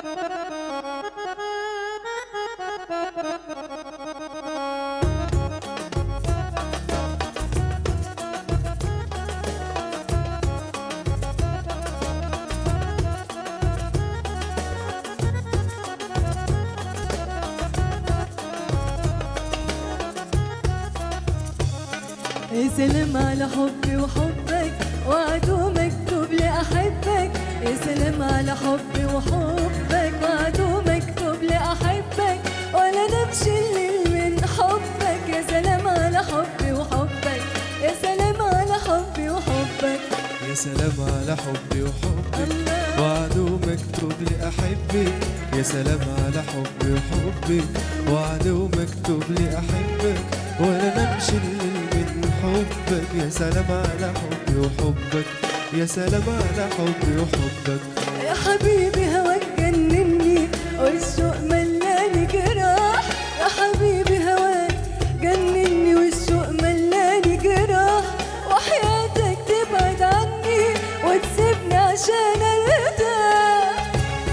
يا سلام على حبي وحبك وعدو مكتوب لي احبك يا سلام على حبي وحبك وعدو مكتوب لي احبك ولا نمشي الليل من حبك يا سلام على حبي وحبك يا سلام على حبي وحبك يا سلام على حبي وحبك الله وعده مكتوب لي أحبك يا سلام على حبي وحبك وعده مكتوب لي أحبك ولا نمشي الليل من حبك يا سلام على حبي وحبك يا سلام على حبي وحبك يا حبيبي هواك جنني والشوق ملاني جراح يا حبيبي هواك جنني والشوق ملاني جراح وحياتك تبعد عني وتسيبني عشان ارتاح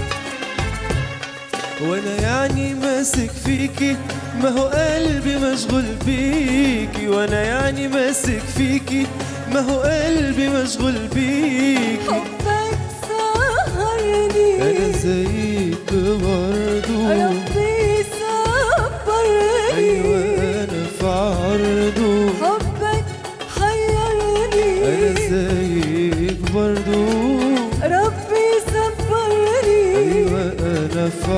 وانا يعني ماسك فيكي ما هو قلبي مشغول بيكي وانا يعني ماسك فيكي ما هو قلبي مشغول بيكي حبك سهرني انا زيك برضو ربي صبرني ايوه انا في عرضه حبك حيرني انا زيك برضو ربي صبرني ايوه انا في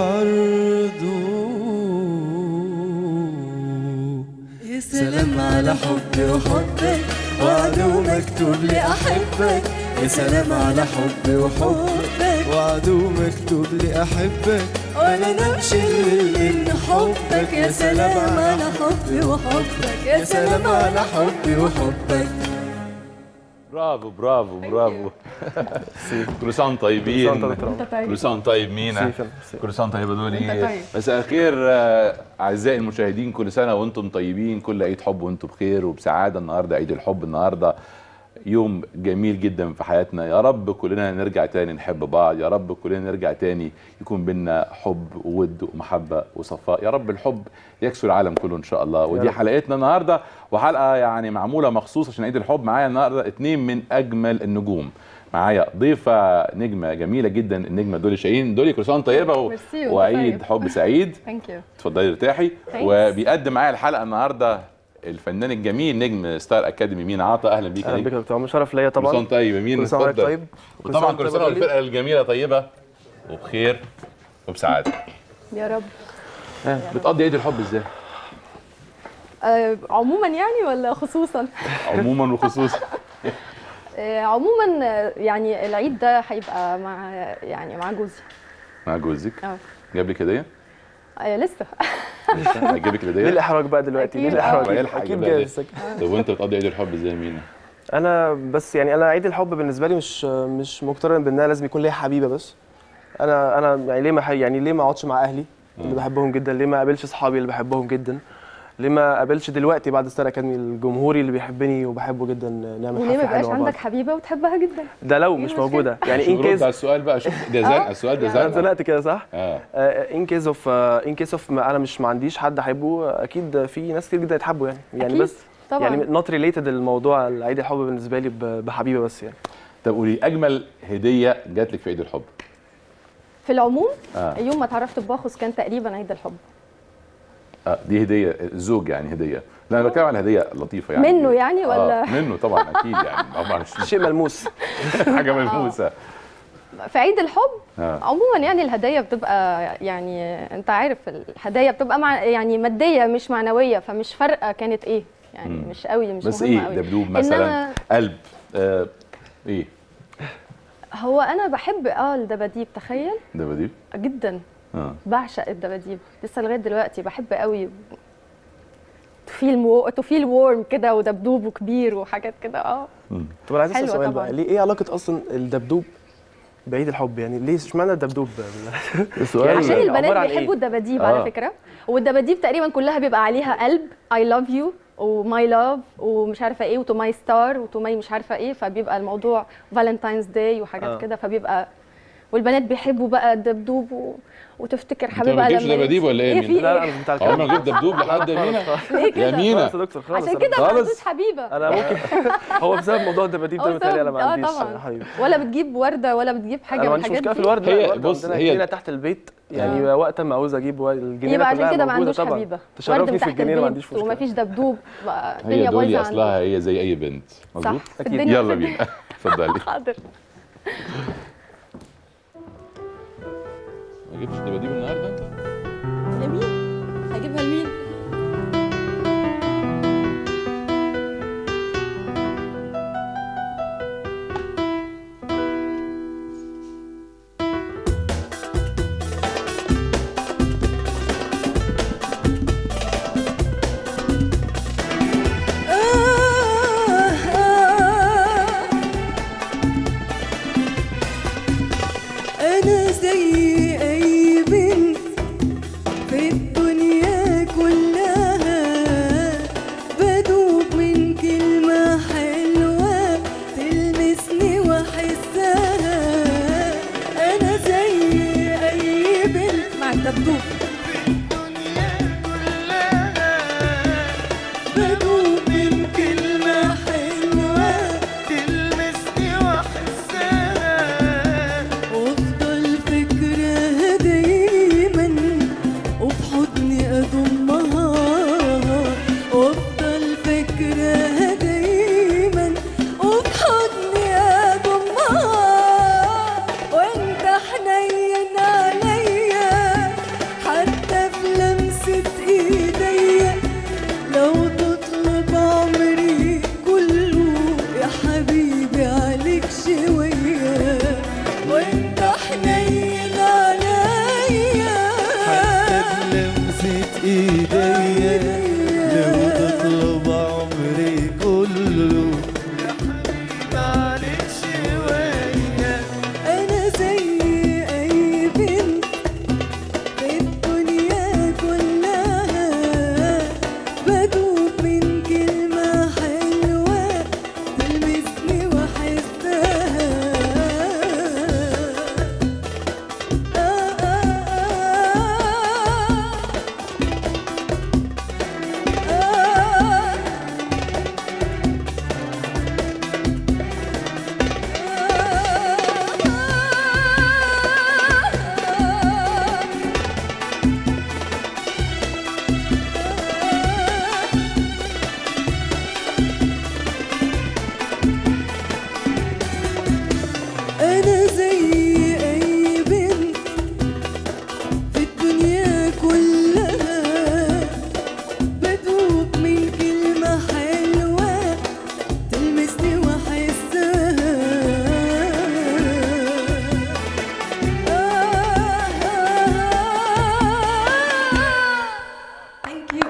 عرضه يا سلام على حبي وحبك وعدو مكتوب لي احبك يا سلام على حبي وحبك وعدو مكتوب لي احبك ولا نمشي الليل من حبك يا سلام على حبي وحبك يا سلام على حبي وحبك برافو برافو برافو كل سنه وانتم طيبين انت طيب كل سنه وانتم طيب مينا ميرسي، ميرسي. كل سنه وانتم طيبه انت دولي طيب. مساء الخير آه، اعزائي المشاهدين كل سنه وانتم طيبين كل عيد حب وانتم بخير وبسعاده النهارده عيد الحب النهارده يوم جميل جدا في حياتنا يا رب كلنا نرجع تاني نحب بعض يا رب كلنا نرجع تاني يكون بينا حب وود ومحبة وصفاء يا رب الحب يكسو العالم كله ان شاء الله ودي رب. حلقتنا النهارده وحلقه يعني معموله مخصوص عشان عيد الحب معايا النهارده اتنين من اجمل النجوم معايا ضيفه نجمه جميله جدا النجمه دولي شاهين دولي كل سنه وانت طيبه و... ميرسي، وانت وعيد طيب. حب سعيد ثانك يو اتفضلي ارتاحي Thanks. وبيقدم معايا الحلقه النهارده الفنان الجميل نجم ستار اكاديمي مين عطا اهلا بيك يا اهلا نجم بك يا دكتور عمر شرف ليا كل سنه طبعا وانت طيب يا مين كل سنه وحضرتك اتفضل. طيب كل وطبعا وانت كل سنه طيب يا والفرقه الجميله طيبه وبخير وبسعاده يا رب بتقضي عيد الحب ازاي آه عموما يعني ولا خصوصا عموما وخصوصا آه عموما آه، يعني العيد ده هيبقى مع يعني مع جوزي مع جوزك اه جاب لك هديه آه لسه هجيب لك ليه الهديه الاحراج بقى دلوقتي ليه أكيد، الاحراج آه. يلحق اكيد يجيبها جاهز طب وانت بتقضي عيد الحب ازاي مين انا بس يعني انا عيد الحب بالنسبه لي مش مش مقترن بانها لازم يكون ليا حبيبه بس انا انا يعني ليه ما ح- يعني ليه ما اقعدش مع اهلي اللي بحبهم جدا ليه ما اقابلش اصحابي اللي بحبهم جدا ليه ما اقابلش دلوقتي بعد ستار اكاديمي الجمهوري اللي بيحبني وبحبه جدا نعمل وليه ما حفله يبقاش حلوه مع بعض عندك حبيبه وتحبها جدا ده لو إيه مش المشكلة؟ موجوده يعني شوف ان رد كيس على السؤال بقى شوف ده زنقه السؤال ده انا زنقه اتزنقت كده صح؟ اه ان كيس اوف ان كيس اوف انا مش ما عنديش حد احبه اكيد في ناس كتير جدا يتحبوا يعني يعني أكيد، بس طبعا يعني نوت ريليتد الموضوع عيد الحب بالنسبه لي ب- بحبيبه بس يعني طب قولي اجمل هديه جات لك في عيد الحب في العموم اه, يوم ما اتعرفت بباخوس كان تقريبا عيد الحب آه. دي هديه زوج يعني هديه لا انا بتكلم عن هديه لطيفه يعني منه يعني ولا؟ آه. منه طبعا اكيد يعني طبعا شيء ملموس حاجه ملموسه في عيد الحب اه عموما يعني الهدايا بتبقى يعني انت عارف الهدايا بتبقى مع يعني ماديه مش معنويه فمش فارقه كانت ايه يعني مم. مش قوي مش بس مهمه ايه قوي دبدوب مثلا إنما- قلب آه. ايه هو انا بحب اه الدباديب تخيل دباديب جدا اه بعشق الدباديب لسه لغايه دلوقتي بحب قوي تفيل مو... تفيل وورم كده ودبدوب وكبير وحاجات كده اه مم. طب انا عايز اسال حلوة سؤال طبعاً. بقى ليه ايه علاقه اصلا الدبدوب بعيد الحب يعني ليه اشمعنى الدبدوب السؤال عشان عبارة البنات عن إيه؟ بيحبوا الدباديب آه. على فكره والدباديب تقريبا كلها بيبقى عليها قلب اي لاف يو وماي لاف ومش عارفه ايه وتو ماي ستار وتو ماي مش عارفه ايه فبيبقى الموضوع فالنتاينز داي وحاجات آه. كده فبيبقى والبنات بيحبوا بقى الدبدوب و... وتفتكر حبيبها بتجيبش لما دباديب ولا إيه يا في مينا؟ لا لا ايه انا مش بتاع عمرنا الكلام جبت دبدوب لحد يا مينا ليه كده يا مينا خلاص يا دكتور خلاص عشان أنا- كده ما خالص. عندوش حبيبه انا ممكن هو بسبب موضوع الدباديب ده هو متهيألي انا سبب- ما آه عنديش طبعاً. حبيبي ولا بتجيب ورده ولا بتجيب حاجه انا ما من عنديش الحاجات مشكله في دي الورد هي- لا، الورد بص، عندنا هي- جنينه تحت البيت يعني آه. وقت ما عاوز اجيب ورد- الجنينه يبقى عشان كلها كده ما موجودة عندوش طبعاً. حبيبه ورد تشرفني من في تحت الجنينه ما عنديش البيت وما مشكله فيش دبدوب بقى هي الدنيا دولي بايظه اصلها عنده هي زي اي بنت مظبوط صح الدنيا يلا في بينا اتفضلي حاضر ما جبتش دباديب النهارده انت لمين؟ هجيبها لمين؟ أنا زي أي بنت في الدنيا كلها بدوب من كلمة حلوة تلمسني وأحسها أنا زي أي بنت مع الدبدوب بدوب من كلمة حلوة وافضل فكرها دايما وفي حضني اضمها وافضل فكرها دايما وفي حضني اضمها وانت حنين عليا حتى في لمسة ايديا لو تطلب عمري كله يا حبيبي عليك شوية وانت حنين عليا حتى بلمسة ايديا لو تطلب عمري كله انا زي اي بنت في الدنيا كلها بدوب من كلمة حلوة تلمسني واحسها آه آه آه آه أنا زي أي بنت في الدنيا كلها بدوب من كلمة حلوة تلمسني وأحسها Thank you.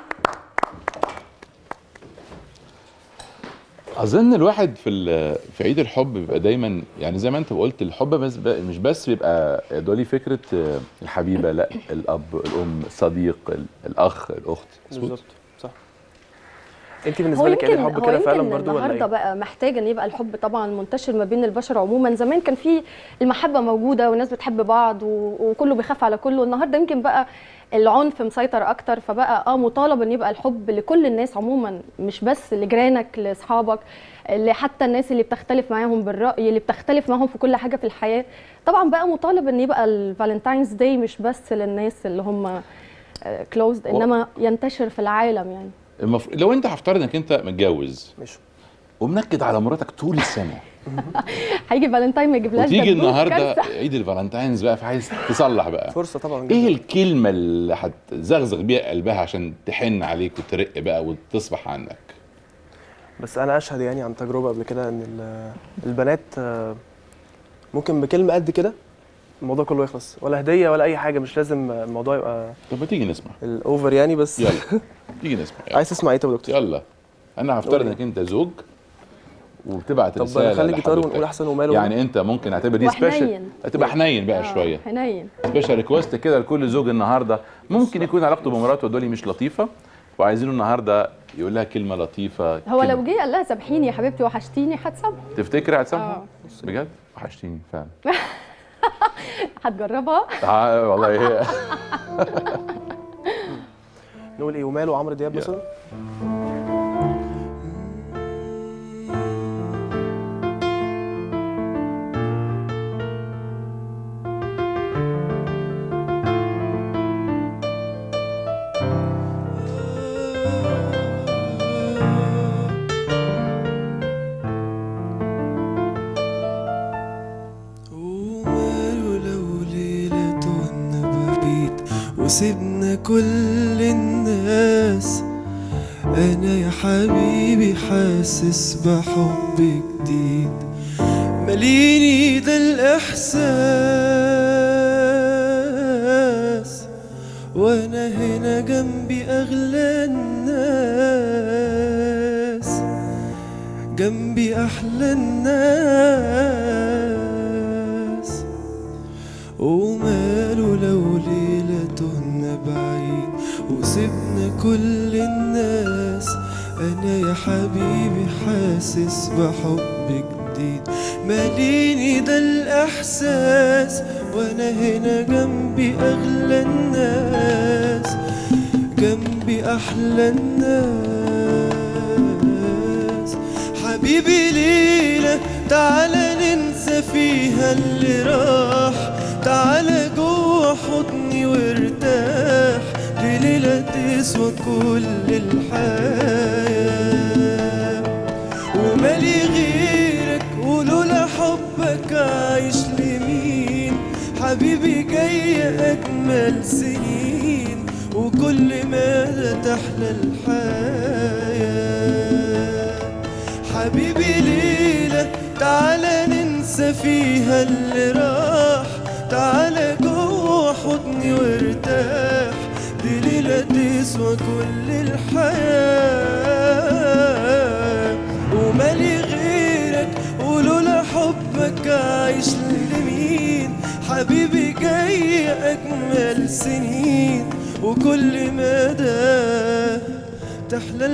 اظن الواحد في ال- في عيد الحب بيبقى دايما يعني زي ما انت قلت الحب بس ب- مش بس بيبقى دولي فكره آه، الحبيبه لا الاب الام الصديق ال- الاخ الاخت مظبوط بالظبط صح انت هو بالنسبه لك يعني يمكن الحب هو كده فعلا يمكن برضو ولا النهارده ايه؟ بقى محتاج ان يبقى الحب طبعا منتشر ما بين البشر عموما زمان كان في المحبه موجوده والناس بتحب بعض و... وكله بيخاف على كله النهارده يمكن بقى العنف مسيطر اكتر فبقى اه مطالب ان يبقى الحب لكل الناس عموما مش بس لجيرانك لاصحابك لحتى الناس اللي بتختلف معاهم بالراي اللي بتختلف معاهم في كل حاجه في الحياه طبعا بقى مطالب ان يبقى الفالنتاينز داي مش بس للناس اللي هم كلوزد انما ينتشر في العالم يعني المفروض لو انت هفترض انك انت متجوز مش ومنكد على مراتك طول السنه هيجي فالنتاين ما يجيبلهاش وتيجي دبدوب النهارده كارثة. عيد الفالنتاينز بقى فعايز تصلح بقى فرصه طبعا ايه جدا الكلمه اللي هتزغزغ بيها قلبها عشان تحن عليك وترق بقى وتصبح عنك بس انا اشهد يعني عن تجربه قبل كده ان ال- البنات آه، ممكن بكلمه قد كده الموضوع كله يخلص ولا هديه ولا اي حاجه مش لازم الموضوع يبقى طب ما تيجي نسمع الاوفر يعني بس يلا تيجي نسمع يلا. عايز تسمع ايه طب يا دكتور يلا انا هفترض قول. انك انت زوج وبتبعت طب رساله نخلي الجيتار لحبيبتك. ونقول احسن وماله يعني انت ممكن اعتبر دي سبيشال وحنين. تبقى حنين بقى آه، شويه حنين سبيشال ريكوست كده لكل زوج النهارده ممكن يكون علاقته بمراته دولي مش لطيفه وعايزينه النهارده يقول لها كلمه لطيفه هو كلمة. لو جه قال لها سامحيني يا حبيبتي وحشتيني هتسامحه تفتكري هتسامحه اه بجد وحشتيني فعلا هتجربها آه، والله هي نقول ايه وماله عمرو دياب يا. مثلا وماله لو ليلة وانا بعيد وسيبنا كل الناس انا يا حبيبي حاسس بحب جديد مليني ده الاحساس وانا هنا جنبي اغلى الناس جنبي احلى الناس وماله لو ليلة تهنا بعيد وسيبنا كل الناس انا يا حبيبي حاسس بحب جديد ماليني ده الاحساس وانا هنا جنبي اغلى الناس جنبي احلى الناس حبيبي ليلة تعالى ننسى فيها اللي راح تعالى جوه حضني وارتاح دي ليلة تسوى كل الحياة ومالي غيرك ولولا حبك عايش لمين حبيبي جاي أجمل سنين وكل مدى تحلى الحياة حبيبي ليلة تعالى ننسى فيها اللي راح تعالى جوه حضني وارتاح دي ليلة تسوى كل الحياة ومالي غيرك ولولا حبك عايش لمين حبيبي جاي أجمل سنين وكل مدى تحلى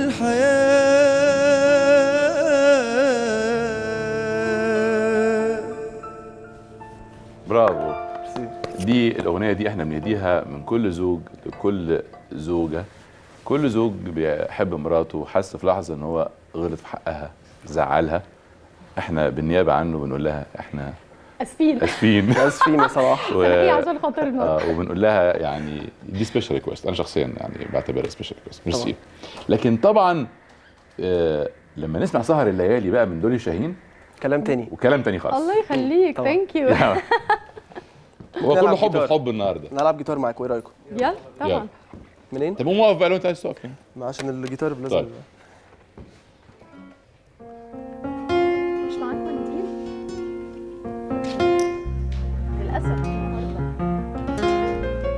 الحياة برافو دي الاغنيه دي احنا بنديها من كل زوج لكل زوجه كل زوج بيحب مراته وحس في لحظه ان هو غلط في حقها زعلها احنا بالنيابه عنه بنقول لها احنا اسفين اسفين اسفين يا صلاح و... ايه عشان خاطرنا آه وبنقول لها يعني دي سبيشال ريكوست انا شخصيا يعني بعتبرها سبيشال ريكوست ميرسي لكن طبعا آه لما نسمع سهر الليالي بقى من دولي شاهين كلام تاني وكلام تاني خالص الله يخليك طبعا. ثانك يو هو كله نلعب حب جيتار. في حب النهارده نلعب جيتار معاك وايه رايكم يلا يلا. طبعا منين طب قوم واقف بقى لو انت عايز تقف يعني. ما عشان الجيتار لازم طيب. مش معاك منديل للاسف النهارده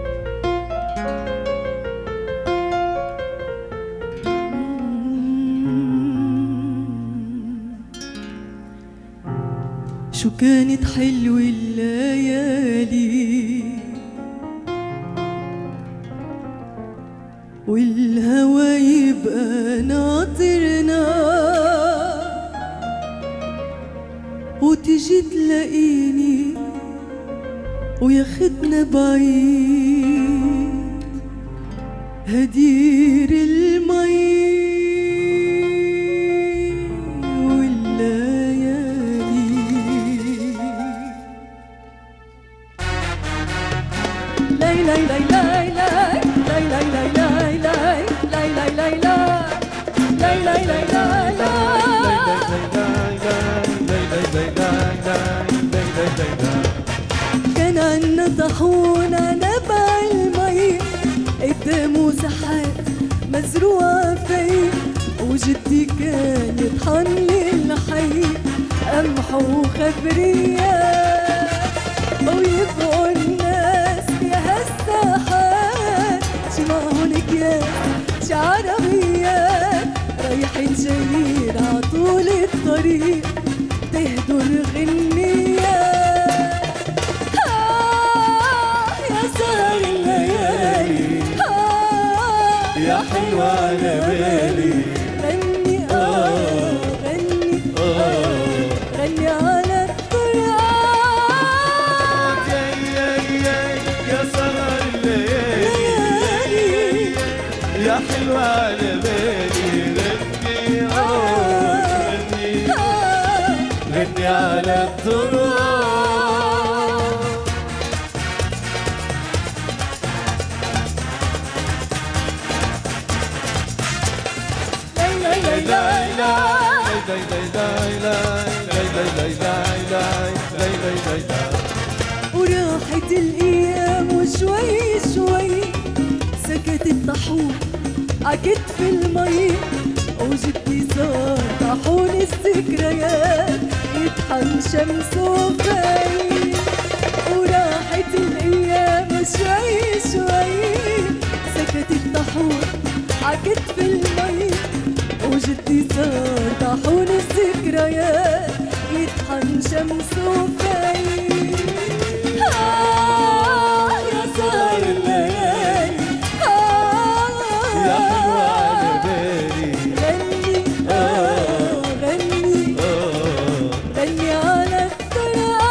شو كانت حلوة الليالي والهوى يبقى ناطرنا وتجي تلاقيني وياخدنا بعيد هدير المي والليالي لاي لاي لاي لاي لاي لاي لاي لاي لاي لاي لاي لاي لاي لاي لاي لاي لاي كان عنا طاحونة نبع المي قدامه سحاب مزروعة في وجدي كان يطحن لي الحي قمح وخبريات ويبقوا الناس يا هالساحات شي معهن اكياس شي عربيات رايحين جايين عطول الطريق تهدر غنيات آه يا سهر الليالي آه يا حلوة على بالي غني آه غني آه غني على الطرقات حلوة على بالي غني آه غني غني على التراب وراحت الايام وشوي شوي سكت الطحون عكتف المي وجدي صار طاحون الذكريات يطحن شمس وفي وراحت الايام شوي شوي سكت الطحون عكتف المي وجدي صار طاحون الذكريات يطحن شمس وفي آه يا صار الليالي آه يا حلوة على بالي غني آه غني آه غني على التراب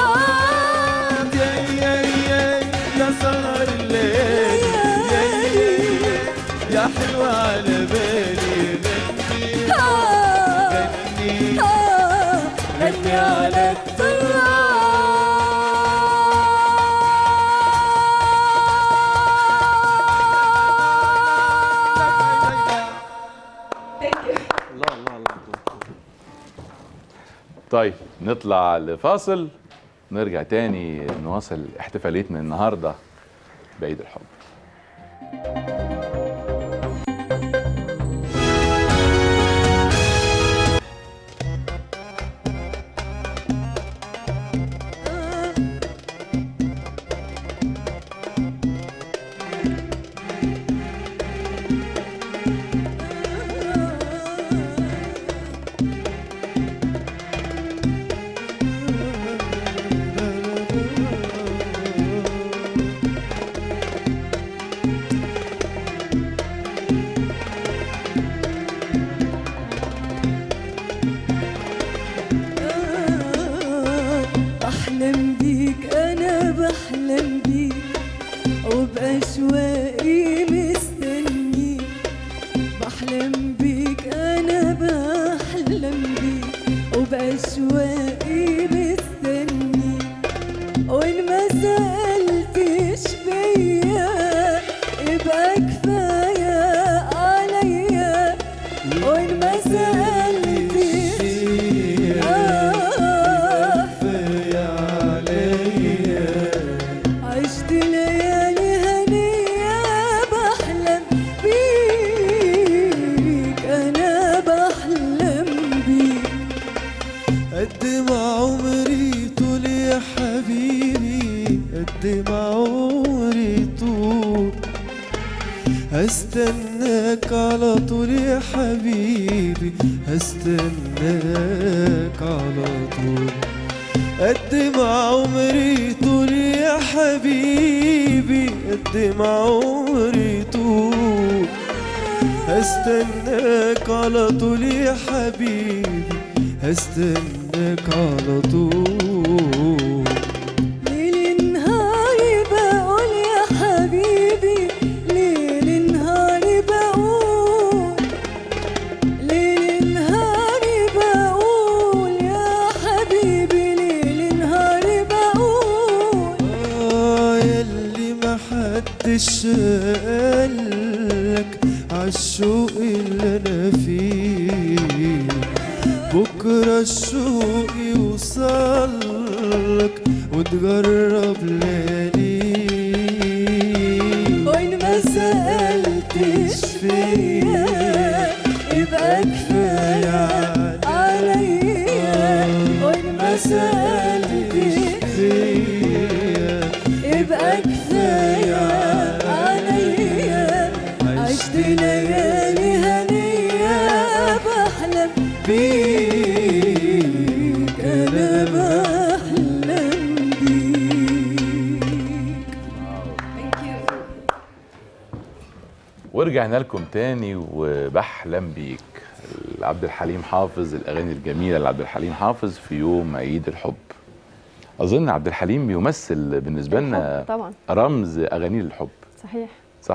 يا يا يا يا سهر الليل يا يا يا يا حلوة على بالي غني آه غني آه غني على التراب الله الله الله طيب نطلع لفاصل نرجع تاني نواصل احتفاليتنا النهارده بعيد الحب بحلم بيك انا بحلم بيك وبأشواقي مستنيك بحلم بيك انا بحلم بيك وبأشواقي مستنيك وان ما سألتش بيا يبقى كفاية عليا وان ما سألتش آه عشت ليالي هنية بحلم بيك أنا بحلم بيك قد ما عمري طول يا حبيبي قد ما عمري طول هستناك على طول يا حبيبي هستناك على طول قد ما عمري طول يا حبيبي قد ما عمري طول هستناك على طول يا حبيبي هستناك على طول ليل نهاري بقول يا حبيبي ليل نهاري بقول ليل نهاري بقول يا حبيبي ليل نهاري بقول آه يلي ما حدش قالك عالشوق اللي انا فيه بكرة الشوق يوصلك وتجرب ليالي وين ما سألتش فيا يبقى كفاية عليا وين ما سألتش فيا يبقى كفاية عليا عشت ليالي هنية بحلم بيك أنا بحلم بيك ورجعنا لكم تاني وبحلم بيك عبد الحليم حافظ الاغاني الجميله لعبد الحليم حافظ في يوم عيد الحب اظن عبد الحليم بيمثل بالنسبه لنا الحب طبعا رمز اغاني الحب صحيح صح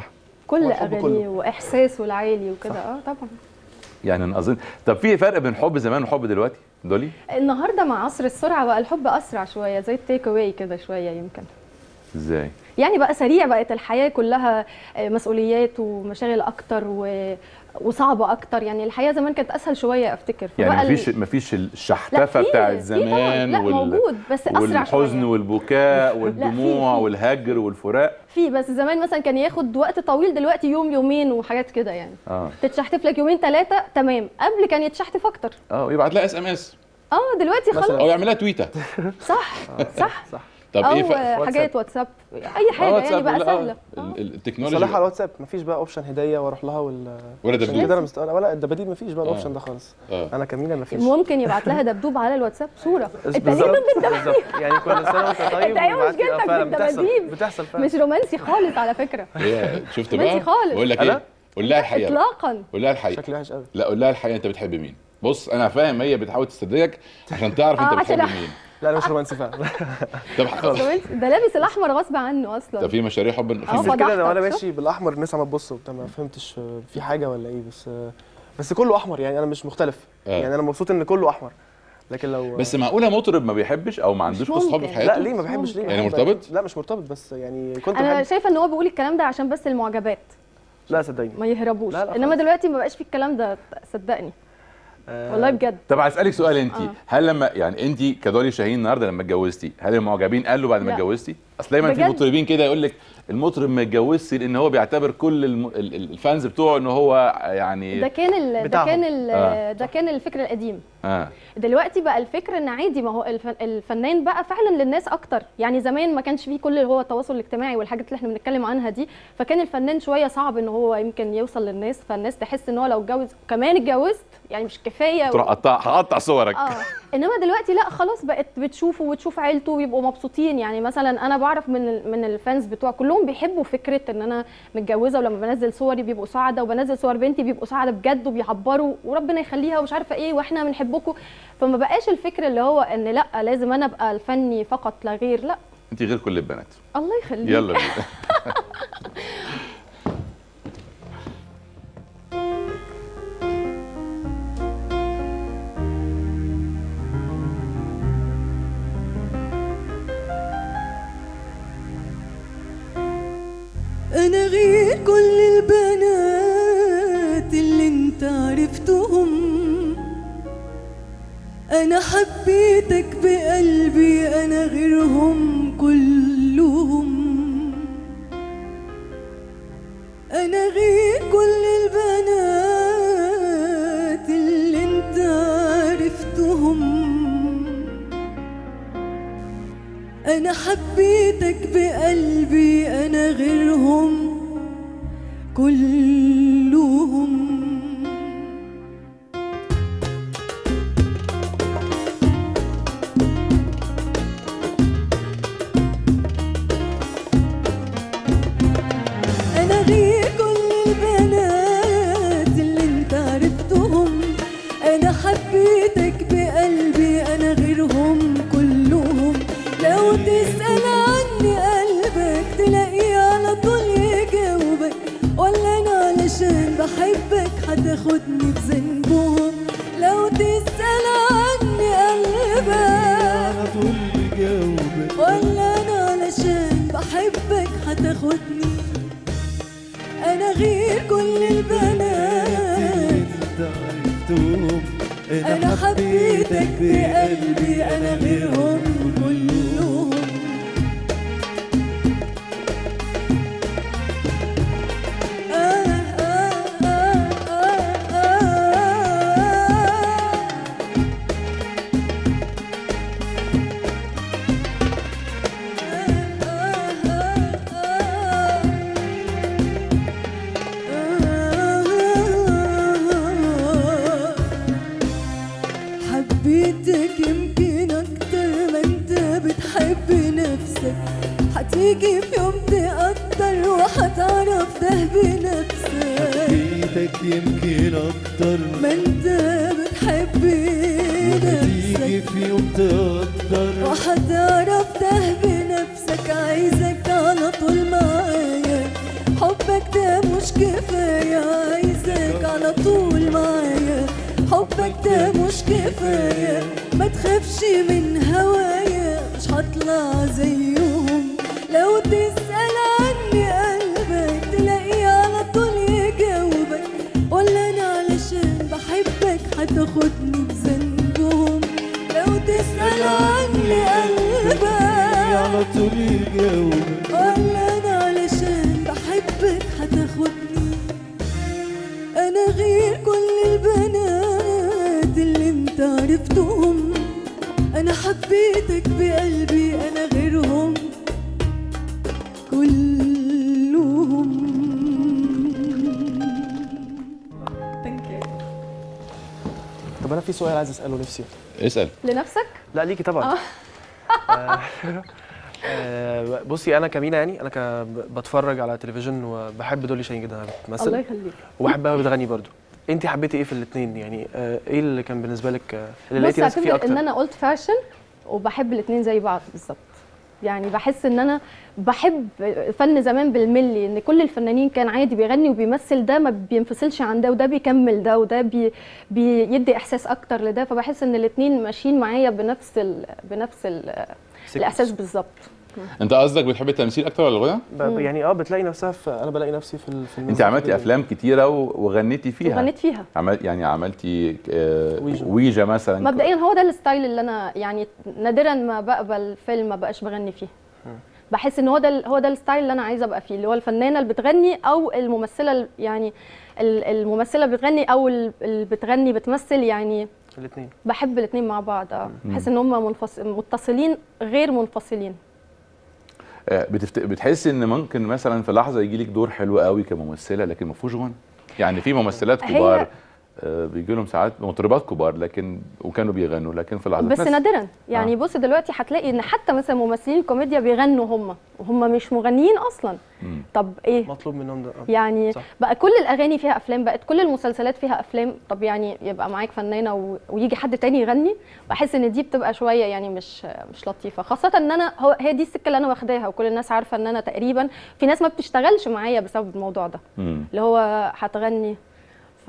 كل هو الحب اغانيه كله. واحساسه العالي وكده اه طبعا يعني انا اظن طب في فرق بين حب زمان وحب دلوقتي دولي النهارده مع عصر السرعه بقى الحب اسرع شويه زي التيك اواي كده شويه يمكن ازاي يعني بقى سريع بقت الحياه كلها آه، مسؤوليات ومشاغل اكتر و... وصعبه اكتر يعني الحياه زمان كانت اسهل شويه افتكر يعني فبقى ال- مفيش مفيش لا، الشحتفه في- بتاعت في زمان طبعاً. لا موجود بس اسرع والحزن شويه والبكاء والدموع في. والهجر والفراق في بس زمان مثلا كان ياخد وقت طويل دلوقتي يوم يومين وحاجات كده يعني اه تتشحتف لك يومين ثلاثه تمام قبل كان يتشحتف اكتر اه ويبعت لها اس ام اس اه دلوقتي مثلاً. خلاص او يعمل لها تويته صح صح صح طب او ايه ف... حاجات واتساب اي حاجه يعني واتساب بقى ولا- آه، سهله ال- آه. ال- التكنولوجي صالحها على الواتساب مفيش بقى اوبشن هديه واروح لها وال ولا عشان دبدوب كده انا مست... ولا الدباديب مفيش بقى آه. الاوبشن ده خالص اه انا كمينة مفيش ممكن يبعت لها دبدوب على الواتساب صوره انت ليه بالظبط بالظبط يعني كل سنه وانت طيب أنت إيه ويبعت لي- آه، مشكلتك فعلا بتحصل بالدباديب؟ بتحصل فعلا مش رومانسي خالص على فكره هي شفت ماشي بقى خالص. بقول لك أنا؟ ايه قول لها الحقيقه اطلاقا قول لها الحقيقه شكلي وحش قوي لا قول لها الحقيقه انت بتحب مين بص انا فاهم هي بتحاول تستدرجك عشان تعرف انت آه، بتحب عشان- مين لا انا مش رومانسي فعلا طب رومانسي ده لابس الاحمر غصب عنه اصلا طب في مشاريع حب آه، في بس كده فضحتك، وانا شفت؟ ماشي بالاحمر الناس عماله تبص وبتاع ما فهمتش آه، في حاجه ولا ايه بس آه، بس كله احمر يعني انا مش مختلف آه. يعني انا مبسوط ان كله احمر لكن لو بس معقوله مطرب ما بيحبش او ما عندوش قصه حب في ممكن. حياته لا ليه ما بحبش ليه يعني بحب- مرتبط؟ لا مش مرتبط بس يعني كنت انا بحب شايفه ان هو بيقول الكلام ده عشان بس المعجبات لا صدقني ما يهربوش لا، لا انما خالص. دلوقتي ما بقاش في الكلام ده صدقني آه، والله بجد طب هسألك سؤال انت آه. هل لما يعني انت كدولي شاهين النهارده لما اتجوزتي هل المعجبين قالوا بعد ما لا. اتجوزتي؟ اصل دايما في بجد؟ مطربين كده يقول لك المطرب ما اتجوزش لان هو بيعتبر كل الم... ال- ال- الفانز بتوعه ان هو يعني ده كان ال... ده بتاعهم. كان ال... آه. ده كان الفكر القديم اه دلوقتي بقى الفكر ان عادي ما هو الف... الفنان بقى فعلا للناس اكتر يعني زمان ما كانش فيه كل اللي هو التواصل الاجتماعي والحاجات اللي احنا بنتكلم عنها دي فكان الفنان شويه صعب ان هو يمكن يوصل للناس فالناس تحس ان هو لو اتجوز كمان اتجوزت يعني مش كفايه تروح قطع هقطع صورك اه انما دلوقتي لا خلاص بقت بتشوفه وتشوف عيلته ويبقوا مبسوطين يعني مثلا انا بعرف من ال- من الفانز بتوع كلهم بيحبوا فكره ان انا متجوزه ولما بنزل صوري بيبقوا سعداء وبنزل صور بنتي بيبقوا سعداء بجد وبيعبروا وربنا يخليها ومش عارفه ايه واحنا بنحبكم فما بقاش الفكر اللي هو ان لا لازم انا ابقى الفني فقط لا غير لا انت غير كل البنات الله يخليك يلا بينا انا غير كل البنات اللي انت عرفتهم انا حبيتك بقلبي انا غيرهم كلهم انا غير كل البنات اللي انت عرفتهم أنا حبيتك بقلبي أنا غيرهم كلهم أنا غير كل البنات اللي انت عرفتهم أنا حبيتك بقلبي أنا غيرهم كلهم لو تسأل عني قلبك تلاقيه على طول يجاوبك ولا أنا علشان بحبك هتاخدني بذنبهم لو تسأل عني قلبك على طول بجاوبك ولا انا علشان بحبك هتاخدني انا غير كل البنات انت عرفتهم انا حبيتك بقلبي انا غيرهم كلهم آه آه آه آه آه حبيتك يمكن اكتر ما انت بتحب نفسك هتيجي في يوم تقدر وهتعرف ده بنفسك حبيتك يمكن اكتر ما انت بتحب وهتيجي نفسك في يوم تقدر وهتعرف ده بنفسك عايزك على طول معايا حبك ده ده مش كفاية عايزك على طول معايا حبك ده مش كفاية ما تخافش من هوايا مش هطلع زيهم لو تسأل عني قلبك تلاقيه على طول يجاوبك ولا انا علشان بحبك هتاخدني بذنبهم لو تسأل عني قلبك على طول يجاوبك ولا انا علشان بحبك هتاخدني انا غير كل البنات اللي انت عرفتهم انا حبيتك بقلبي انا غيرهم كلهم Thank you. طب انا في سؤال عايز اساله نفسي اسال لنفسك لا ليكي طبعا آه، آه، بصي انا كمينة يعني انا ك- بتفرج على تلفزيون وبحب دولي شاهين جدا الله بتمثل يخليك وبحبها بتغني برضو انت حبيتي ايه في الاثنين يعني آه، ايه اللي كان بالنسبه لك آه، اللي بص لقيتي نفسك فيه اعتبر ان اكتر انا قلت فاشن وبحب الاثنين زي بعض بالظبط يعني بحس ان انا بحب فن زمان بالملي ان كل الفنانين كان عادي بيغني وبيمثل ده ما بينفصلش عن ده وده بيكمل ده وده بي بيدي احساس اكتر لده فبحس ان الاثنين ماشيين معايا بنفس ال بنفس ال الاحساس بالظبط انت قصدك بتحب التمثيل اكتر ولا الغنى ب- يعني اه بتلاقي نفسها في انا بلاقي نفسي في ال- في انت المزيكا عملتي كده. افلام كتيره و- وغنيتي فيها وغنيت فيها عمل يعني عملتي آه، ويجا. ويجا مثلا مبدئيا هو ده الستايل اللي انا يعني نادرا ما بقبل فيلم ما بقاش بغني فيه بحس ان هو ده ال- هو ده الستايل اللي انا عايزه ابقى فيه اللي هو الفنانه اللي بتغني او الممثله ال- يعني ال- الممثله بتغني او ال- اللي بتغني بتمثل يعني الاثنين بحب الاثنين مع بعض اه بحس ان هم منفص... متصلين غير منفصلين آه، بتفت... بتحسي ان ممكن مثلا في لحظه يجي لك دور حلو قوي كممثله لكن ما فيهوش غنى يعني في ممثلات هي- كبار آه، بيجي لهم ساعات مطربات كبار لكن وكانوا بيغنوا لكن في لحظه بس نفس- نادرا يعني آه. بص دلوقتي هتلاقي ان حتى مثلا ممثلين الكوميديا بيغنوا هم وهم مش مغنيين اصلا مم. طب ايه مطلوب منهم ده آه. يعني صح. بقى كل الاغاني فيها افلام بقت كل المسلسلات فيها افلام طب يعني يبقى معاك فنانه و... ويجي حد تاني يغني بحس ان دي بتبقى شويه يعني مش مش لطيفه خاصه ان انا هو هي دي السكه اللي انا واخداها وكل الناس عارفه ان انا تقريبا في ناس ما بتشتغلش معايا بسبب الموضوع ده مم. اللي هو هتغني ف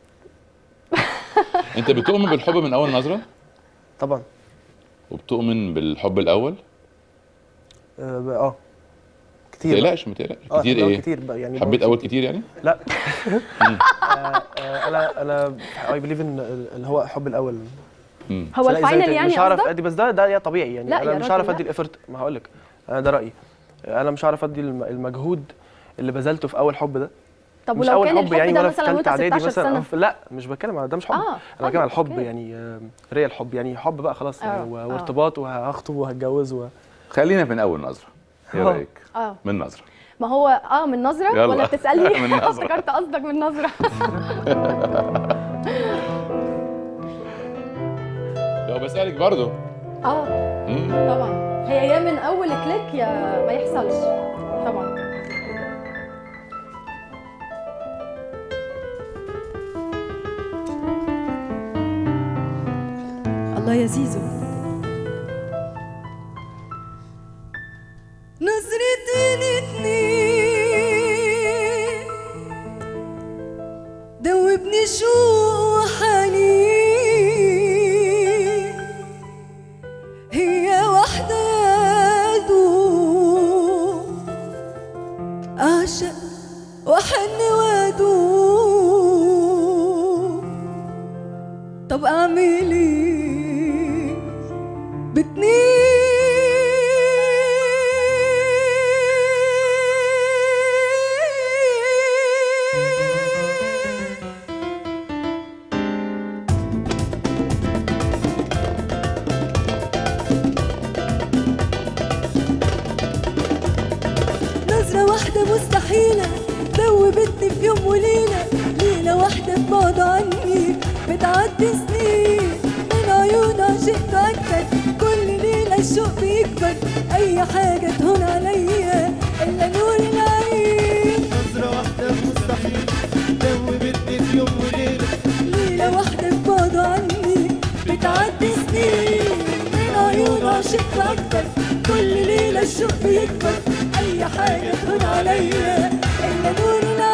انت بتؤمن بالحب من اول نظره طبعا وبتؤمن بالحب الاول اه ب- اه ما كتير بقى. تقلقش ما تقلقش اه كتير آه، ايه كتير بقى يعني حبيت برضه اول كتير يعني لا آه، آه، انا انا اي بليف ان اللي هو الحب الاول مم. هو فلا، إذا الفاينل أنت يعني مش هعرف قصدك ادي بس ده ده طبيعي يعني لا انا يا مش راجل، هعرف لا. ادي الافورت ما هقول لك انا ده رايي انا مش هعرف ادي الم- المجهود اللي بذلته في اول حب ده طب مش ولو اول كان حب الحب يعني ده وانا في مثلا وانت ثالثه اعدادي 16 مثلا سنه أو في- لا مش بتكلم على ده مش حب اه انا بتكلم على الحب أوكي. يعني آه، ريال حب يعني حب بقى خلاص يعني آه، و- آه. وارتباط وهخطب وهتجوز و... خلينا من اول نظره ايه آه. رايك اه من نظره ما هو اه من نظره يلا. ولا بتسالني من نظرة. افتكرت قصدك من نظره لو بسالك برضو اه مم. طبعا هي يا من اول كليك يا ما يحصلش طبعا الله يا زيزو نظرتين اتنين دوبني شوق وحنين هي واحدة دوب أعشق وأحن وأدوب طب أعمل إيه باتنين نظرة واحدة مستحيلة دوبتني في يوم وليلة ليلة واحدة ببعد عني بتعدي سنين من عيون عشقت أكتر كل ليلة الشوق بيكبر أي حاجة تهون عليا إلا نور العين نظرة واحدة مستحيل دوبتني في يوم وليلة ليلة واحدة ببعد عني بتعدي سنين من عيون عشقت أكتر كل ليلة الشوق بيكبر أي حاجة تهون عليا إلا نور العين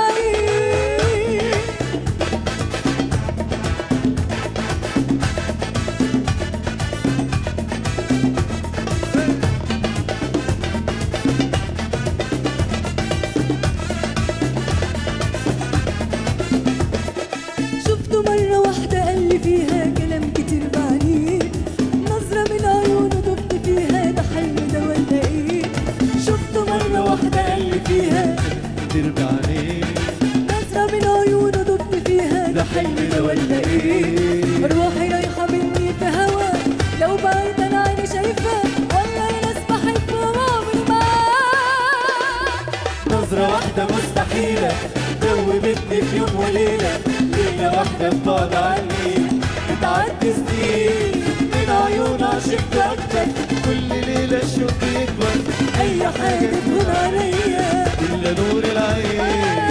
واحدة ببعد عني بتعدي سنين من عيون عشقت أكتر كل ليلة الشوق بيكبر أي حاجة تهون عليا إلا نور العين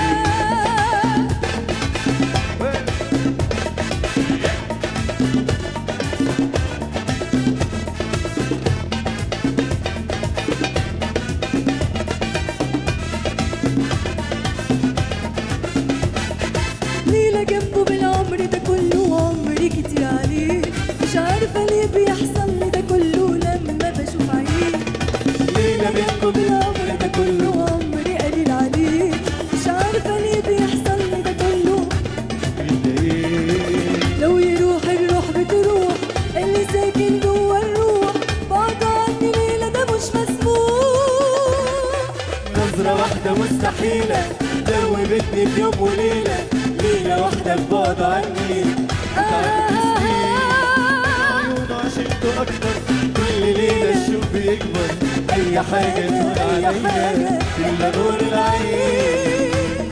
ليلة جنبه بالعمر ده كله وعمري كتير عليه مش عارفة ليه بيحصل لي ده كله لما بشوف عينيه ليلة بينكم بالعمر ده كله وعمري قليل عليه مش عارفة ليه بيحصل لي ده كله لو يروح الروح بتروح اللي ساكن جوا الروح بعد عني ليلة ده مش مسموح نظرة واحدة مستحيلة دوبتني في يوم وليلة ليلة واحدة ببعد عني عيون عشقته أكتر كل ليلة الشوق بيكبر أي حاجة تهون عليا إلا نور العين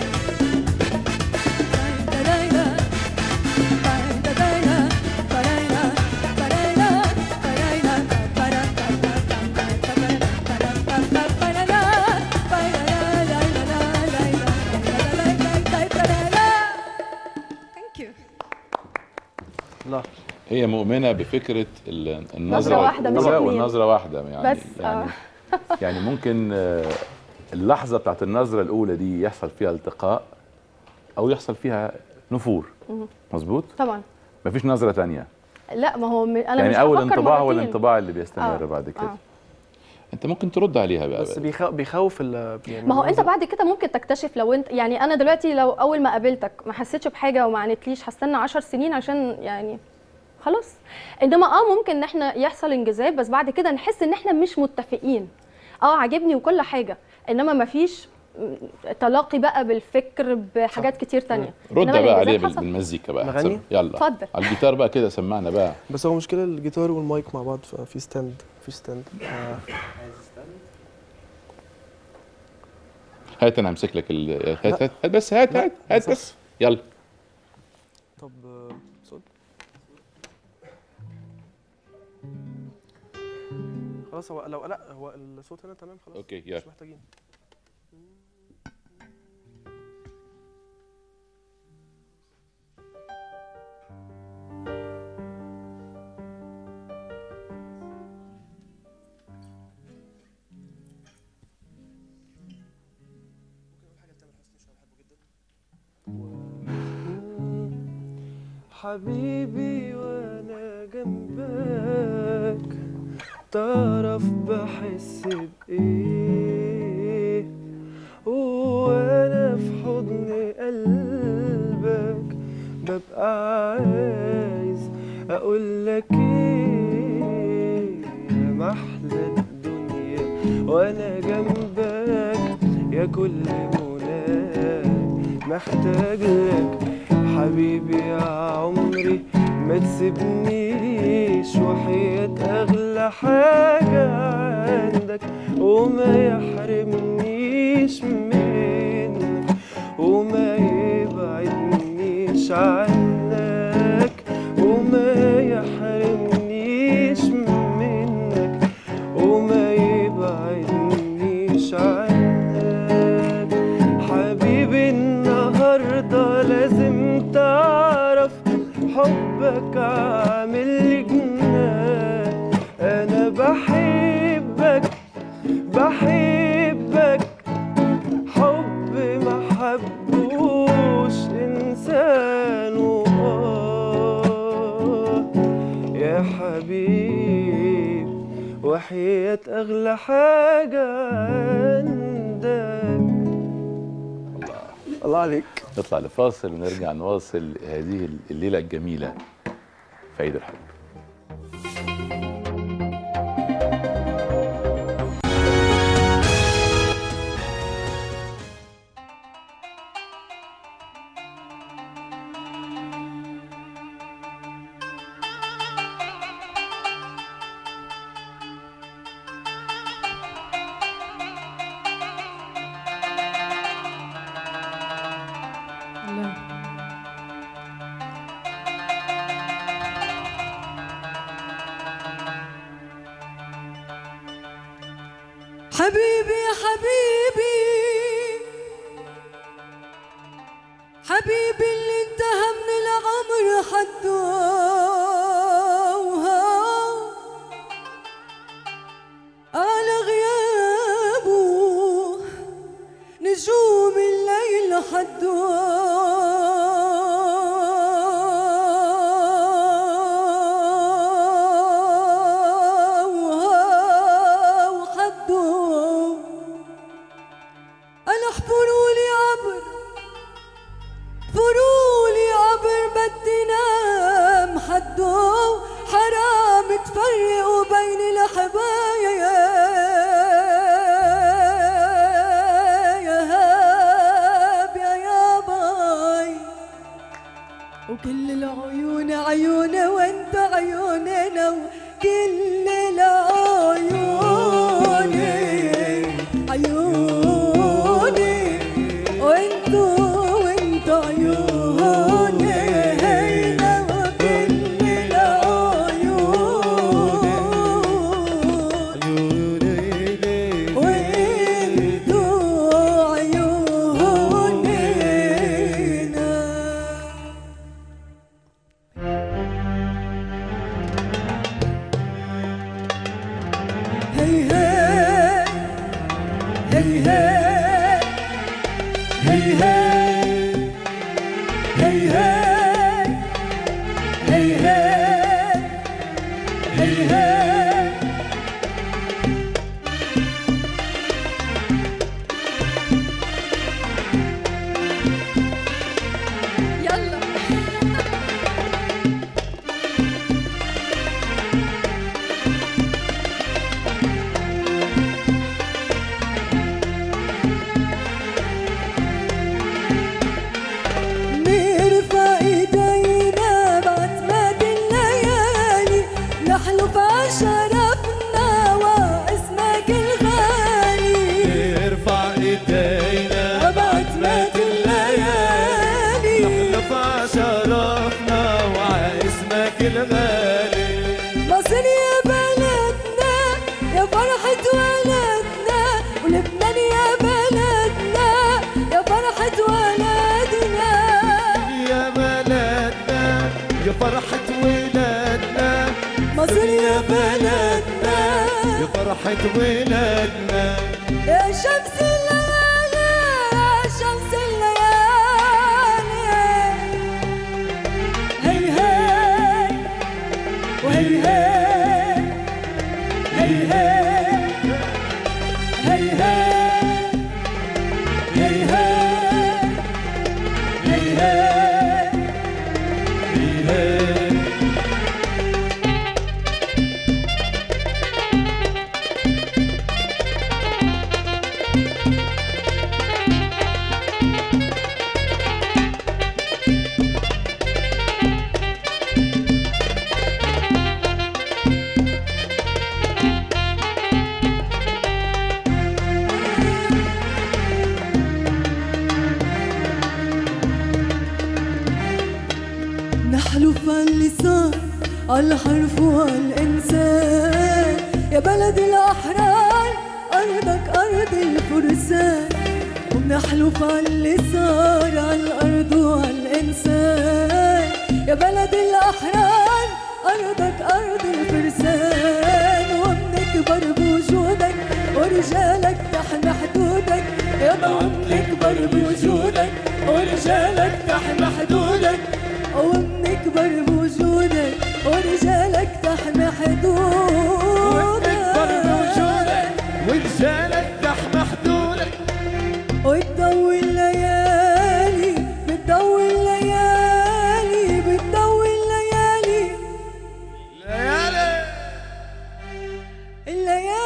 Thank you. لا هي مؤمنه بفكره ال- النظره نظرة واحدة مش الأولى اتنين. والنظره واحده يعني بس، يعني, يعني ممكن آه، اللحظه بتاعت النظره الاولى دي يحصل فيها التقاء او يحصل فيها نفور مظبوط طبعا مفيش نظره تانية لا ما هو م- انا مش يعني اول هفكر انطباع هو مرتين. الانطباع اللي بيستمر آه، بعد كده آه. انت ممكن ترد عليها بقى, بس بقى. بيخوف بيخوف ال يعني ما هو انت المنظر. بعد كده ممكن تكتشف لو انت يعني انا دلوقتي لو اول ما قابلتك ما حسيتش بحاجه وما عنتليش هستنى 10 سنين عشان يعني خلاص انما اه ممكن ان احنا يحصل انجذاب بس بعد كده نحس ان احنا مش متفقين اه عاجبني وكل حاجه انما ما فيش تلاقي بقى بالفكر بحاجات كتير تانية رد إنما بقى عليه الانجذاب بال- حصل. بالمزيكا بقى نغني؟ يلا اتفضل. على الجيتار بقى كده سمعنا بقى بس هو مشكله الجيتار والمايك مع بعض ففي ستاند في ستاند آه. هات انا همسك لك ال... هات هات, هات بس هات هات هات بس يلا طب آه، صوت خلاص هو لو لا هو الصوت هنا تمام خلاص اوكي يلا مش محتاجين حبيبي وانا جنبك تعرف بحس بايه وانا في حضن قلبك ببقى عايز اقول لك ايه يا محلى الدنيا وانا جنبك يا كل مناك محتاج لك حبيبي يا عمري ما تسيبنيش وحياة أغلى حاجة عندك وما يحرمنيش منك وما يبعدنيش عنك وما يحرمنيش منك وما يبعدنيش عنك حبيبي النهارده لازم تعرف حبك عامل لي جنان انا بحبك بحبك حب ما حبوش انسان وآه يا حبيب وحياة أغلى حاجة عندك الله عليك نطلع لفاصل ونرجع نواصل هذه الليله الجميله في عيد الحب حبيبي حبيبي حبيبي اللي انتهى من العمر حدوها على غيابه نجوم الليل حدوها وحدوه أنا احفرولي عبر فرولي عبر بدي نام حدو حرام تفرقوا بين الحبايا يا هاب يا ياباي وكل العيون عيوني وانت عيوننا وكل العيون عيوني وانتو وانتو عيوني هينا وكل العيون وانتو عيونينا هي هي هي هي هي هي هي هي يلا نرفع ايدينا بعتمة الليالي نحلف عشرفنا واسمك الغالي ارفع ايدينا بعتمة الليالي نحلف عشرفنا واسمك الغالي مصر يا بلدنا يا فرحة ولدنا ولبنان يا بلدنا يا فرحة ولدنا يا بلدنا يا فرحة ولادنا مصر يا بلدنا يا فرحة ولادنا يا شمس الليالي يا شمس الليالي هي هي وهي هي هي هي هي هي هي هي هي نحلف على اللسان على الحرف والإنسان يا بلد الأحرار أرضك أرض الفرسان وبنحلف على اللسان على الأرض والإنسان يا بلد الأحرار أرضك أرض الفرسان وبنكبر بوجودك ورجالك تحمي حدودك يابا وبنكبر بوجودك ورجالك تحمي حدودك وبنكبر بوجودك ورجالك تحمي حدودك ونكبر بوجودك ورجالك تحمي حدودك وتضوي الليالي بتضوي الليالي بتضوي الليالي ليالي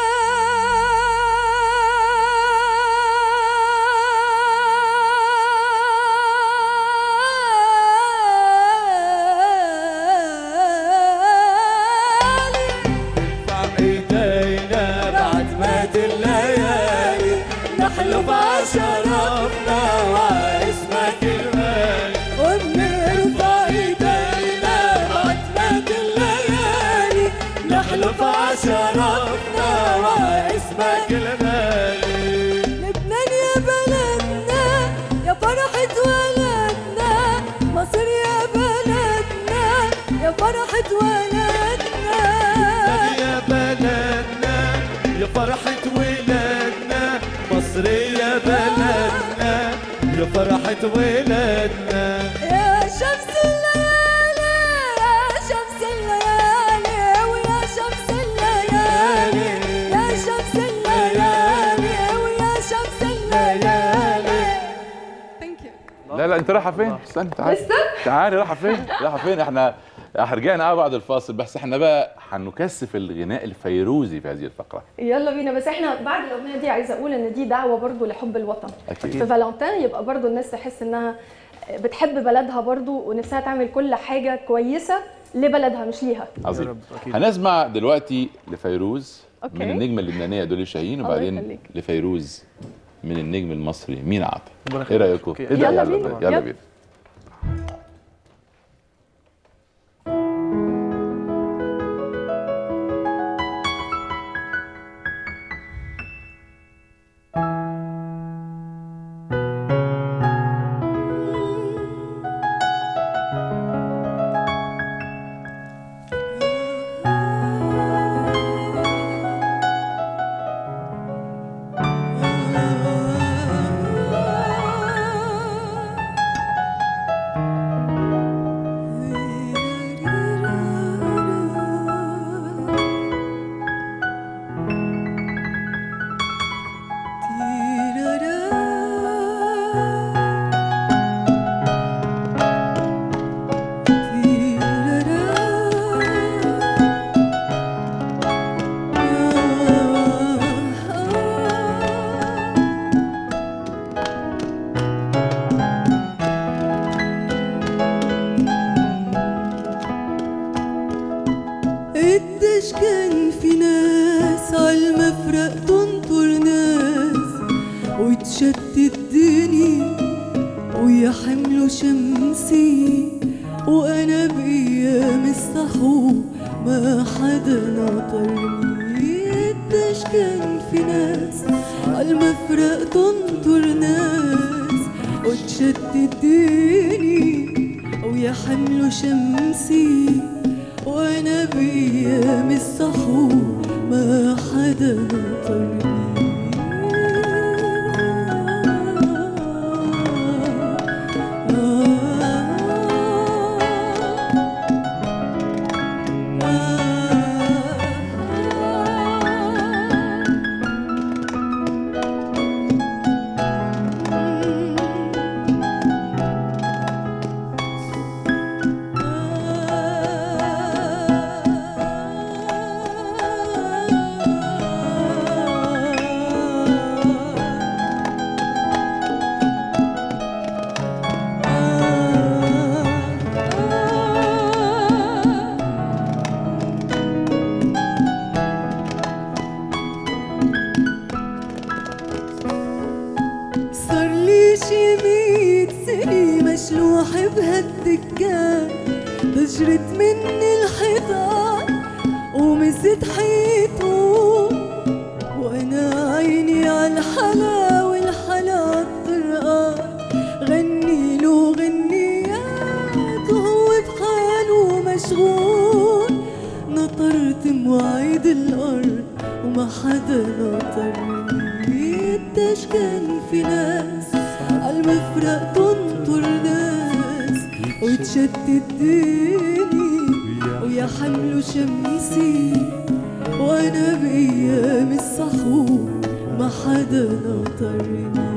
ارفع ايدينا بعد مات الليالي نحلف عشرفنا واسمك الغالي وبنرفع ايدينا بعد مات الليالي نحلف عشرفنا واسمك اسمك الغالي لبنان يا بلدنا يا فرحة ولدنا مصر يا بلدنا يا فرحة ولدنا يا بلدنا يا فرحة ولادنا مصر يا بلدنا يا فرحة ولادنا يا شمس الليالي يا شمس الليالي ويا شمس الليالي يا شمس الليالي ويا شمس الليالي ثانك يو لا لا انت رايحه فين؟ استنى تعالي لسه؟ تعالي رايحه فين؟ رايحه فين؟ احنا احنا رجعنا قوي بعد الفاصل بس احنا بقى هنكثف الغناء الفيروزي في هذه الفقره يلا بينا بس احنا بعد الاغنيه دي عايزه اقول ان دي دعوه برضو لحب الوطن اكيد في فالنتين يبقى برضو الناس تحس انها بتحب بلدها برضو ونفسها تعمل كل حاجه كويسه لبلدها مش ليها يا عظيم رب اكيد هنسمع دلوقتي لفيروز أوكي. من النجمه اللبنانيه دولي شاهين الله وبعدين يخليك. لفيروز من النجم المصري مين عطا ربنا ايه يخليك. رايكم أوكي. إيه ده؟ يلا يلا بينا. يلا يلا. بينا قديش كان في ناس عالمفرق تنطر ناس وتشتت دني ويحملوا شمسي وانا بايام السحور ما حدا ناطرني قديش كان في ناس عالمفرق تنطر ناس وتشتت دني ويحملوا شمسي وانا بايام السحور ما حدا ناطرني صار لي شي مية سنة مشلوح بهالدكان هجرت مني الحيطان ومست حيطه وانا عيني عالحلا والحلا عالطرقان غني له غنيات وهو بحاله مشغول نطرت مواعيد الارض وما حدا ناطرني قديش كان في ناس عالمفرق تنطر ناس وتشتت ديني ويا حملوا شمسي وانا بايام السحور ما حدا ناطرني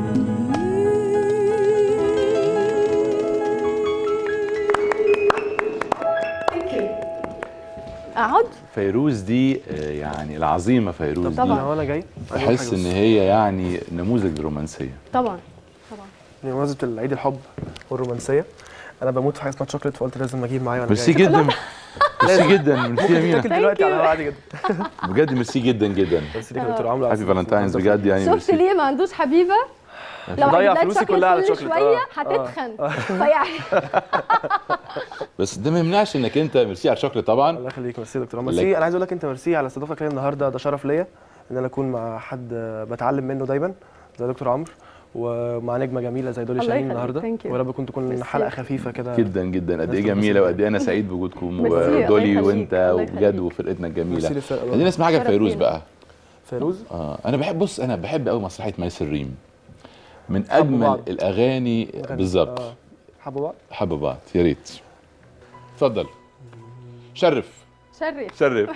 اقعد فيروز دي آه، يعني العظيمه فيروز طبعاً. دي وانا جاي بحس ان هي يعني نموذج للرومانسيه طبعا طبعا بمناسبه العيد الحب والرومانسيه انا بموت في حاجه اسمها شوكليت فقلت لازم اجيب معايا وانا ميرسي جاي جدا ميرسي جدا ميرسي يا تاكل مينا دلوقتي you. على عادي جدا بجد ميرسي جدا جدا بس ليك يا دكتور عمرو هابي فالنتاينز بجد يعني شفت ميرسي ليه ما عندوش حبيبه لو ضيع عجبتك فلوسي شوكليت كلها على كل شوكليت. شويه آه. هتتخن فيعني بس ده ما يمنعش انك انت ميرسي على الشوكليت طبعا الله يخليك ميرسي يا دكتور عمرو ميرسي انا عايز اقول لك انت ميرسي على استضافتك ليا النهارده ده شرف ليا ان انا اكون مع حد آه، بتعلم منه دايما زي دكتور عمرو ومع نجمه جميله زي دولي الله شاهين يخليك، النهارده thank you. ويا رب تكون تكون ميرسي. حلقه خفيفه كده جدا جدا قد ايه ناس جميله تبقى وقد ايه انا سعيد بوجودكم ميرسي، الله ودولي يخليك، وانت الله وبجد يخليك. وفرقتنا الجميله ميرسي للفرقة عايزين بقى. نسمع حاجه شرف فيروز لينا. بقى فيروز اه انا بحب بص انا بحب قوي مسرحيه ميس الريم من حبوا اجمل بعض. الاغاني غني. بالظبط آه. حبوا بعض حبوا بعض يا ريت اتفضل شرف شرف شرف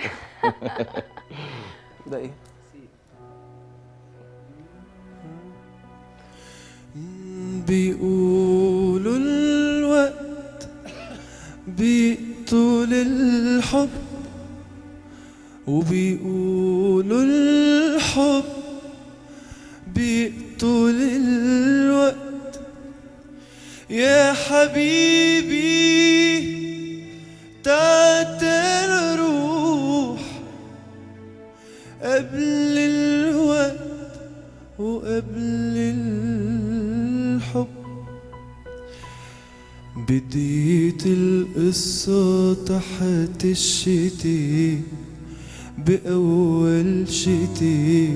ده ايه بيقولوا الوقت بيقتل الحب وبيقولوا الحب بيقتل الوقت يا حبيبي تعال روح قبل الوقت وقبل الحب بديت القصة تحت الشتي بأول شتي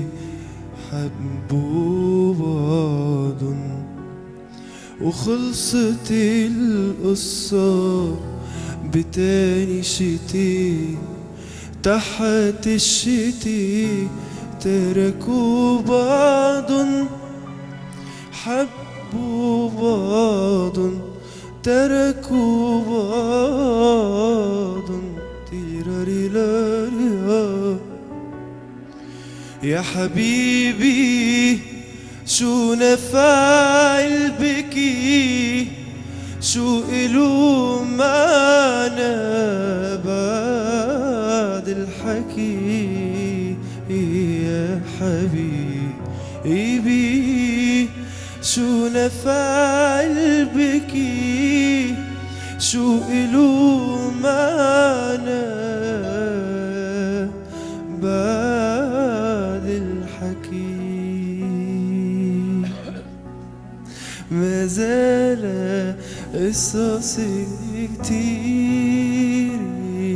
حبوا بعض وخلصت القصة بتاني شتي تحت الشتي تركوا بعض حبوا بعض تركوا بعض تيراريلاريا يا حبيبي شو نفعل بكي شو إلو معنا بعد الحكي يا حبيبي شو نفعل بكي شو إلو معنا بعد الحكي ما زال قصصي كتير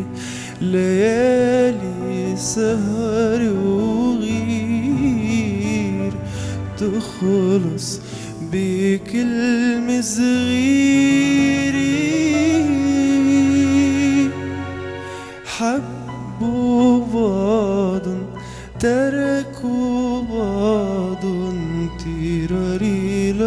ليالي سهر وغير تخلص بكلمة صغيرة حبوا بعض تركوا بعض تيراري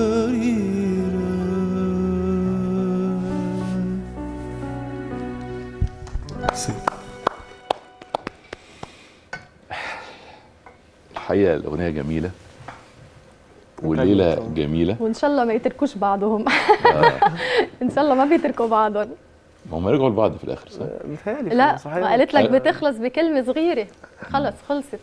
الحقيقه الاغنيه جميله والليله طبعاً. جميله وان شاء الله ما يتركوش بعضهم ان شاء الله ما بيتركوا بعضهم ما هم رجعوا لبعض في الاخر صح؟ متهيألي في لا المسرحية ما قالت لك أيوة. بتخلص بكلمه صغيره خلص خلصت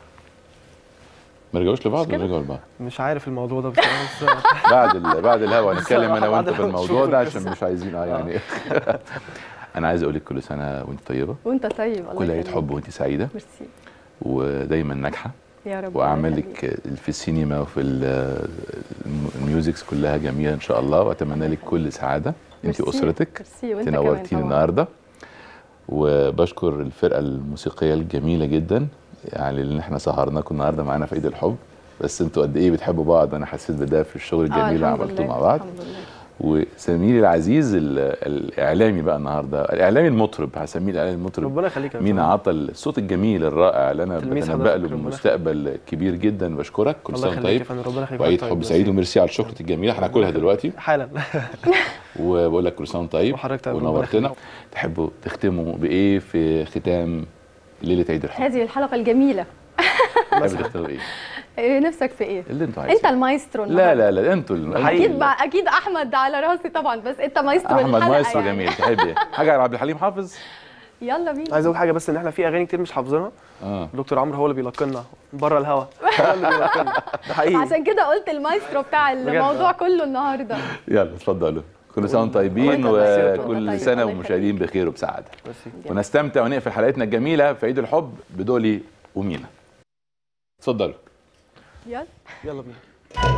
ما رجعوش لبعض ولا كده؟ رجعوا لبعض؟ مش عارف الموضوع ده بصراحة بس بعد ال... بعد الهوا هنتكلم انا الصراحة وانت بعد في الهوا الموضوع نشوف ده القصة. عشان مش عايزين اه يعني انا عايز اقول لك كل سنه وانت طيبه وانت طيب الله كل عيد يخليك. حب وانت سعيده ميرسي ودايما ناجحه يا رب الله يخليك. واعمالك في السينما وفي ال- الم- الميوزكس كلها جميله ان شاء الله واتمنى لك كل سعاده انت ميرسي. واسرتك ميرسي وانت كمان تنورتيني طبعاً. النهارده وبشكر الفرقه الموسيقيه الجميله جدا يعني اللي احنا سهرناكم النهارده معانا في عيد الحب بس انتوا قد ايه بتحبوا بعض انا حسيت بده في الشغل آه، الجميل اللي الحمد عملتوه لله، مع بعض الحمد لله وزميلي العزيز ال- الاعلامي بقى النهارده الاعلامي المطرب هسميه الاعلامي المطرب ربنا يخليك يا مينا فندم. عطل الصوت الجميل الرائع اللي انا تلميذ بتنبأ حضرتك، له ربنا بمستقبل كبير جدا بشكرك كل الله سنه يخليك طيب يا فندم ربنا يخليك وعيد طيب، حب ميرسي. سعيد وميرسي على الشكرة الجميله هناكلها دلوقتي حالا وبقول لك كل سنه طيب وحضرتك طيب، ربنا ونورتنا يخليك. تحبوا تختموا بايه في ختام ليله عيد الحب هذه الحلقه الجميله تحبوا تختاروا ايه إيه نفسك في ايه اللي انتوا انت عايزينه المايسترو لا النهاردة. لا لا انتوا الم- حقيقي. اكيد مع اكيد احمد على راسي طبعا بس انت مايسترو احمد الحلقة مايسترو يعني. جميل تحب ايه حاجه على عبد الحليم حافظ يلا بينا عايز اقول حاجه بس ان احنا في اغاني كتير مش حافظينها اه دكتور عمرو هو اللي بيلقنا بره الهوا هو اللي بيلقنا ده حقيقي عشان كده قلت المايسترو بتاع الموضوع كله النهارده يلا اتفضلوا كل سنه وانتم طيبين وانت طيب، وكل طيب، سنه الله والمشاهدين بخير وبسعاده ميرسي. ونستمتع ونقفل حلقتنا الجميله في عيد الحب بدولي ومينا اتفضلوا يلا يلا بينا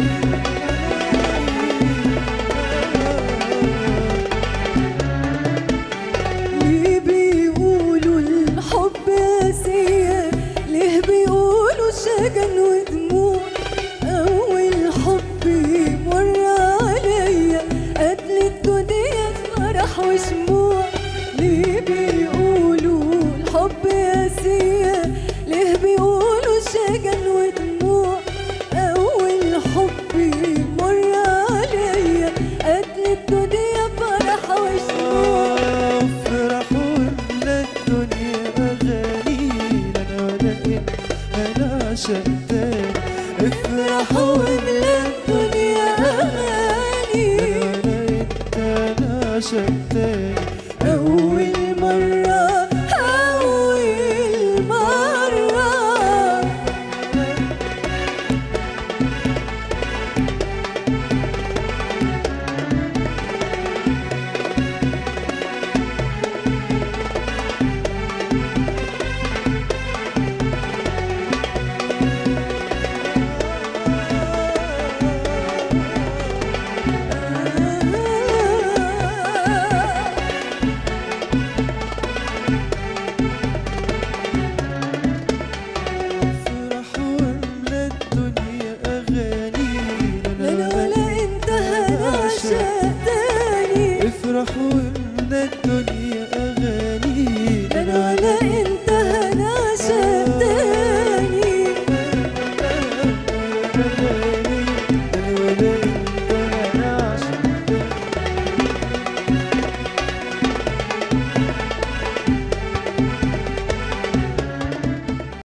ليه بيقولوا الحب قاسية ليه بيقولوا شجن ودموع أول حب يمر عليا قتل الدنيا فرح وشموع ليه بيقولوا الحب قاسية ليه بيقولوا شجن ودموع أول حب يمر عليا قتل الدنيا فرح وشموع افرح واملى الدنيا اغاني انا لقيت انا عشقتك افرح واملى الدنيا أغاني انا لقيت انا عشقتك أول مرة أول مرة افرح واملى الدنيا اغاني أنا ولا أنت هنعشق تاني افرح واملى الدنيا اغاني أنا ولا